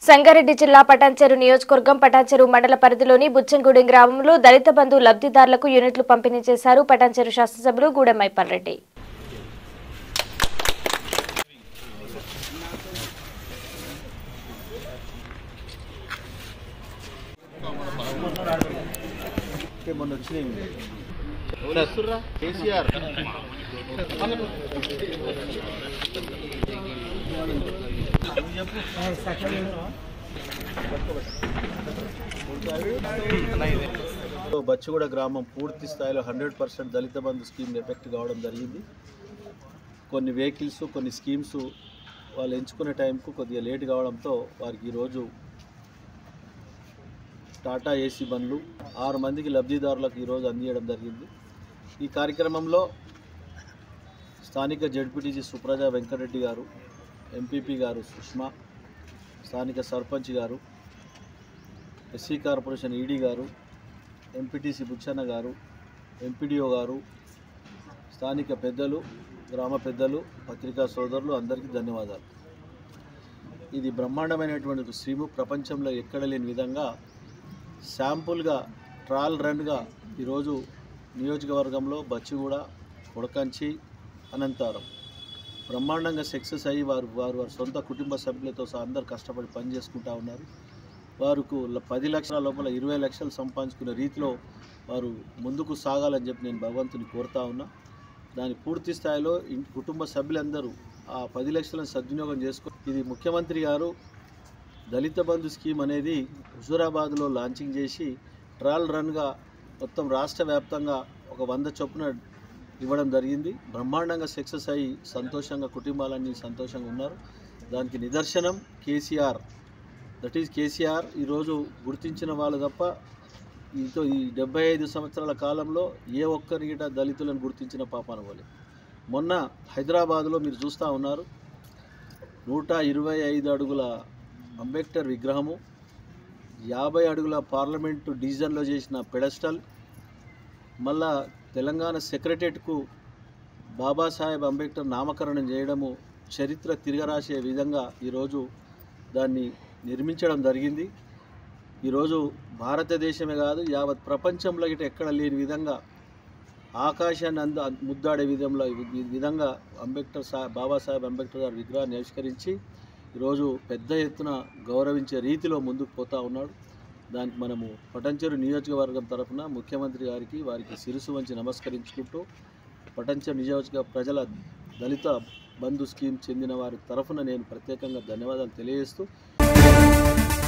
సంగారెడ్డి జిల్లా పటాన్చెరు నియోజకవర్గం పటాన్చెరు మండల పరిధిలోని బుచ్చంగూడెం గ్రామంలో దళిత బంధు లబ్ధిదారులకు యూనిట్లు పంపిణీ చేశారు పటాన్చెరు శాసనసభ్యులు గూడెం మైపాల్రెడ్డి అంటే మొన్న వచ్చినాయి ఎవరు వస్తుర్రా కేసీఆర్ బచ్చిగూడ గ్రామం పూర్తి స్థాయిలో hundred percent Dalit Bandhu scheme effect కావడం జరిగింది కొన్ని వెహికల్స్ కొన్ని స్కీమ్స్ వాళ్ళు ఎంచుకునే టైంకు కొద్దిగా లేట్ కావడంతో వారికి ఈరోజు టాటా ఏసీ బండ్లు ఆరు మందికి లబ్ధిదారులకు ఈరోజు అందించడం జరిగింది ఈ కార్యక్రమంలో స్థానిక జడ్పీటీసీ సుప్రజ వెంకటరెడ్డి గారు ఎంపీపీ గారు సుష్మా స్థానిక sarpanch garu SC corporation ED garu MPTC Buchanna garu MPDO గారు స్థానిక పెద్దలు గ్రామ పెద్దలు పత్రికా సోదరులు అందరికీ ధన్యవాదాలు ఇది బ్రహ్మాండమైనటువంటి ఒక స్కీము ప్రపంచంలో ఎక్కడ లేని విధంగా శాంపుల్గా ట్రయల్ రన్గా ఈరోజు నియోజకవర్గంలో బచ్చిగూడ ఉడకంచి అనంతరం బ్రహ్మాండంగా సక్సెస్ అయ్యి వారు వారు వారి సొంత కుటుంబ సభ్యులతో సహా అందరు కష్టపడి పని చేసుకుంటా ఉన్నారు వారికి ల- పది లక్షల లోపల ఇరవై లక్షలు సంపాదించుకునే రీతిలో వారు ముందుకు సాగాలని చెప్పి నేను భగవంతుని కోరుతా ఉన్నా దాని పూర్తి స్థాయిలో ఇంటి కుటుంబ సభ్యులందరూ ఆ పది లక్షలను సద్వినియోగం చేసుకో ఇది ముఖ్యమంత్రి గారు దళిత బంధు స్కీమ్ అనేది హుజూరాబాద్లో లాంచింగ్ చేసి ట్రయల్ రన్గా మొత్తం రాష్ట్ర వ్యాప్తంగా ఒక వంద చొప్పున ఇవ్వడం జరిగింది బ్రహ్మాండంగా సక్సెస్ అయ్యి సంతోషంగా కుటుంబాలన్నీ సంతోషంగా ఉన్నారు దానికి నిదర్శనం కేసీఆర్ దట్ ఈజ్ కేసీఆర్ ఈరోజు గుర్తించిన వాళ్ళు తప్ప ఈతో ఈ డెబ్బై ఐదు సంవత్సరాల కాలంలో ఏ ఒక్కరి గిట దళితులను గుర్తించిన పాపాన పోలే మొన్న హైదరాబాద్లో మీరు చూస్తూ ఉన్నారు నూట ఇరవై ఐదు అడుగుల అంబేద్కర్ విగ్రహము యాభై అడుగుల పార్లమెంటు డివిజన్లో చేసిన పెడస్టల్ మళ్ళా తెలంగాణ సెక్రటరియట్కు బాబాసాహెబ్ అంబేద్కర్ నామకరణం చేయడము చరిత్ర తిరగరాసే విధంగా ఈరోజు దాన్ని నిర్మించడం జరిగింది ఈరోజు భారతదేశమే కాదు యావత్ ప్రపంచంలో ఇటు ఎక్కడ లేని విధంగా ఆకాశాన్ని అంద ముద్దాడే విధంలో ఈ విధంగా అంబేద్కర్ సా బాబాసాహెబ్ అంబేద్కర్ గారి విగ్రహాన్ని ఆవిష్కరించి ఈరోజు పెద్ద ఎత్తున గౌరవించే రీతిలో ముందుకు పోతా ఉన్నాడు దానికి మనము పటంచెరు నియోజకవర్గం తరఫున ముఖ్యమంత్రి గారికి వారికి శిరసు వంచి నమస్కరించుకుంటూ పటంచెరు నియోజక ప్రజల దళిత బంధు స్కీమ్ చెందిన వారి తరఫున నేను ప్రత్యేకంగా ధన్యవాదాలు తెలియజేస్తూ